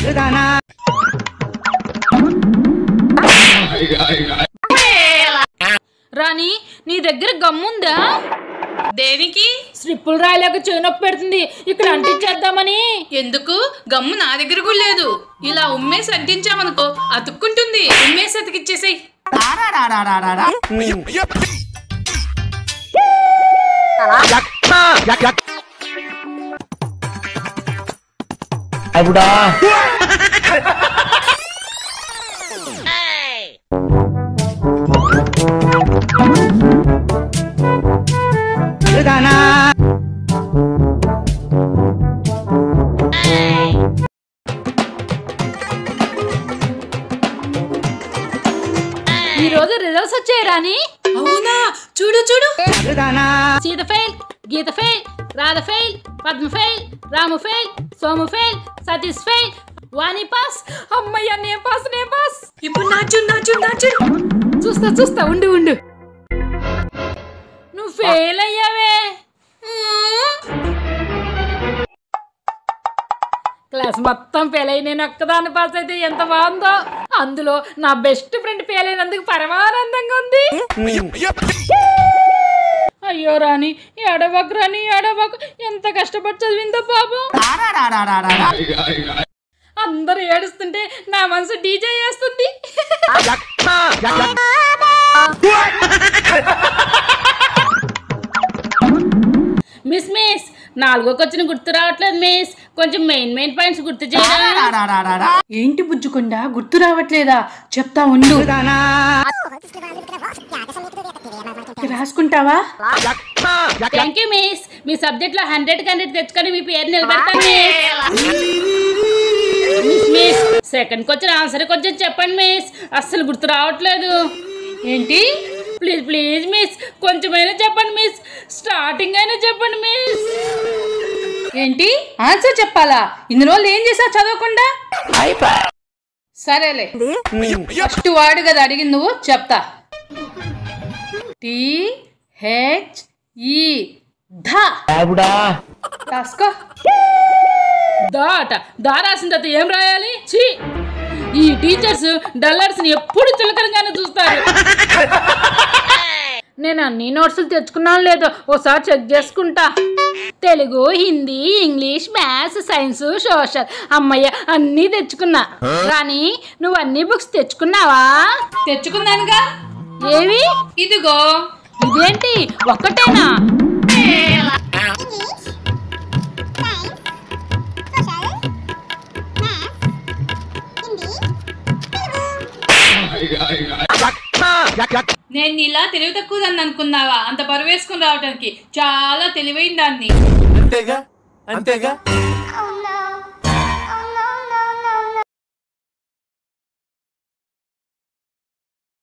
రాణి నీ దగ్గర గమ్ముందా దేనికి స్లిప్పులు రాయలేక చేనొప్పి పెడుతుంది ఇక్కడ అంటించేద్దామని ఎందుకు గమ్ము నా దగ్గర కూడా లేదు ఇలా ఉమ్మేసి అంటించామనుకో అతుక్కుంటుంది ఉమ్మేసి అతికిచ్చేసేయ్ ఈ రోజు రిజల్ట్స్ వచ్చాయి రాణి అవునా చూడు చూడు Sita fail Gita fail Radha fail Padma fail Ramu fail Somu fail Satish fail Vani pass అమ్మయ్య నే పాస్ నే పాస్ ఇప్పుడు నా చూడు నా చూడు నా చూడు చూస్తా చూస్తా ఉండు ఉండు నువ్వు ఫెయిల్ అయ్యావే క్లాస్ మొత్తం ఫెయిల్ అయ్యి నేను ఒక్కదాన్ని పాస్ అయితే ఎంత బాగుందో అందులో నా బెస్ట్ ఫ్రెండ్ ఫెయిల్ అయినందుకు పరమానందంగా ఉంది అయ్యో రాణి ఏడవకు రాని ఏడవకు ఎంత కష్టపడి చదివిందో పాపం అందరూ ఏడుస్తుంటే నా మనసు డీజే చేస్తుంది మిస్ మిస్ నాలుగోకి వచ్చిన గుర్తు రావట్లేదు మిస్ కొంచెం మెయిన్ మెయిన్ పాయింట్స్ గుర్తు చేయరా ఏంటి బుజ్జుకుండా గుర్తు రావట్లేదా చెప్తా ఉండు రాసుకుంటావా థ్యాంక్ యూ మిస్ మీ సబ్జెక్ట్ లో హండ్రెడ్ హండ్రెడ్ తెచ్చుకొని మీ పేరు నిలబెడతాను miss miss second question answer కొంచెం చెప్పండి మిస్ అస్సలు గుర్తు రావట్లేదు ఏంటి ప్లీజ్ ప్లీజ్ మిస్ కొంచెమైనా చెప్పండి మిస్ స్టార్టింగ్ అయినా చెప్పండి మిస్ ఏంటి ఆన్సర్ చెప్పాలా ఇన్ని రోజులు ఏం చేసావు చదవకుండా సరేలే ఫస్ట్ వాడు కదా అడిగింది నువ్వు చెప్తా టి హెచ్ ఈ ధ రాసుకో దాట దా రాసిన తర్వాత ఏం రాయాలి ఛీ ఈ టీచర్స్ డల్లర్స్ ని ఎప్పుడు చులకనగానే చూస్తారు నేను అన్ని నోట్స్లు తెచ్చుకున్నాను లేదో ఒకసారి చెక్ చేసుకుంటా Telugu Hindi English maths science social అమ్మయ్య అన్నీ తెచ్చుకున్నా కానీ నువ్వు అన్ని బుక్స్ తెచ్చుకున్నావా తెచ్చుకున్నానుగా ఏవి ఇదిగో ఇదేంటి ఒక్కటేనా నేను ఇలా తెలివి తక్కువ దాన్ని అనుకున్నావా అంత బరువు వేసుకుని రావడానికి చాలా తెలివైన దాన్ని అంతేగా అంతేగా